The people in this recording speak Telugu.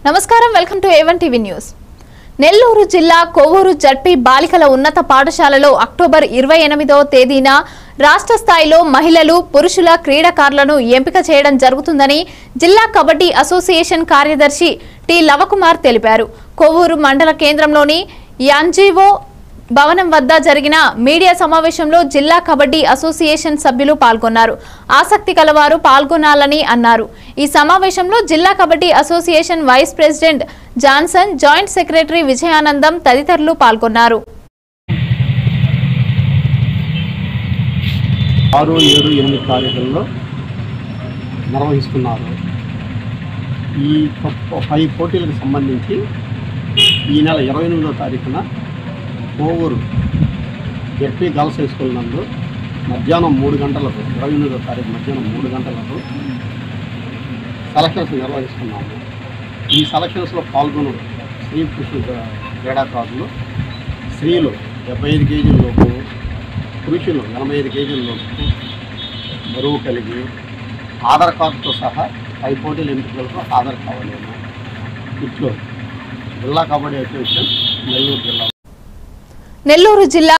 నమస్కారం welcome to A one TV news Nellore జిల్లా కొవ్వూరు జడ్పీ బాలికల ఉన్నత పాఠశాలలో అక్టోబర్ ఇరవై ఎనిమిదవ తేదీన రాష్ట్ర స్థాయిలో మహిళలు పురుషుల క్రీడాకారులను ఎంపిక చేయడం జరుగుతుందని జిల్లా కబడ్డీ అసోసియేషన్ కార్యదర్శి టి లవకుమార్ తెలిపారు కొవ్వూరు మండల కేంద్రంలోని యాన్జీవో భవనం వద్ద జరిగిన మీడియా సమావేశంలో జిల్లా కబడ్డీ అసోసియేషన్ సభ్యులు పాల్గొన్నారు ఆసక్తి కలవారు పాల్గొనాలని అన్నారు ఈ సమావేశంలో జిల్లా kabaddi association vice president Johnson joint secretary Vijayanandam తదితరులు పాల్గొన్నారు ఆరు ఏడు ఎనిమిది తారీఖుల్లో నిర్వహిస్తున్నారు ఈ ప- పై పోటీలకు సంబంధించి ఈ నెల ఇరవై ఎనిమిదో తారీఖున Kovur ZP girls high school నందు మధ్యాహ్నం మూడు గంటలకు ఇరవై ఎనిమిదో తారీఖు మధ్యాహ్నం మూడు గంటలకు సెలక్షన్స్ నిర్వహిస్తున్నాము ఈ సెలక్షన్స్లో పాల్గొను స్త్రీ పురుషుల క్రీడాకారులు స్త్రీలు డెబ్బై ఐదు కేజీల లోపు పురుషులు ఎనభై ఐదు కేజీల లోపు బరువు కలిగి ఆధార్ కార్డుతో సహా పై పోటీల ఎంపికలకు హాజరు కావలేము ఇట్లు జిల్లా కబడ్డీ అసోసియేషన్ నెల్లూరు జిల్లా నెల్లూరు జిల్లా